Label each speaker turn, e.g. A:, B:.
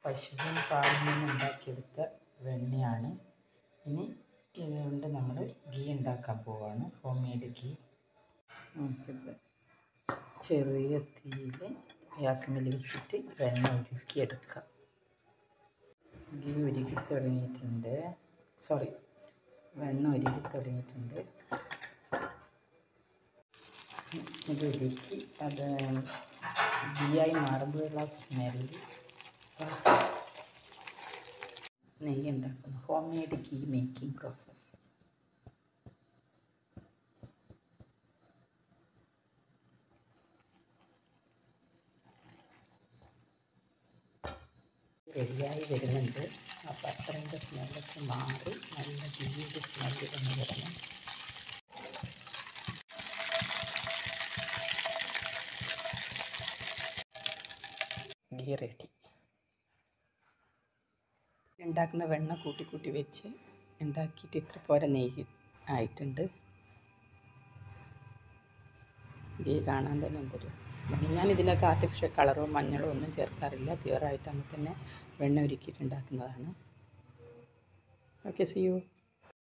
A: പശുവിൻ പാലിൽ നിന്ന് ഉണ്ടാക്കിയെടുത്ത വെണ്ണയാണ് ഇനി ഇതുകൊണ്ട് നമ്മൾ ഗീ ഉണ്ടാക്കാൻ പോവാണ് ഹോം മെയ്ഡ് ഗീ നമുക്കിത് ചെറിയ തീയിൽ ഗ്യാസിൽ വെച്ചിട്ട് വെണ്ണ ഉരുക്കിയെടുക്കാം ഗീ ഉരുക്കി തുടങ്ങിയിട്ടുണ്ട് സോറി വെണ്ണ ഉരുക്കി തുടങ്ങിയിട്ടുണ്ട് ഇത് ഉരുക്കി അത് ഗീയായി മാറുമ്പോഴുള്ള സ്മെല്ല് നെയ്യ് ഉണ്ടാക്കുന്നു home made ghee making process റെഡിയായി വരുന്നുണ്ട് ആ ബട്ടറിൻ്റെ സ്മെല്ലൊക്കെ മാറി നല്ല ഗീയുടെ സ്മെല്ല് വന്ന് വരണം ഗീ റെഡി ഉണ്ടാക്കുന്ന വെണ്ണ കൂട്ടി കൂട്ടി വെച്ച് ഉണ്ടാക്കിയിട്ട് ഇത്ര പോരെ നെയ്യ് ആയിട്ടുണ്ട് ഗീ കാണാൻ തന്നെ എന്തൊരു ഞാൻ ഇതിനകത്ത് ആർട്ടിഫിഷ്യൽ കളറോ മഞ്ഞളോ ഒന്നും ചേർക്കാറില്ല പ്യുവറായിട്ട് അങ്ങനെ തന്നെ വെണ്ണ ഉരുക്കിയിട്ട് ഉണ്ടാക്കുന്നതാണ് ഓക്കെ സി യു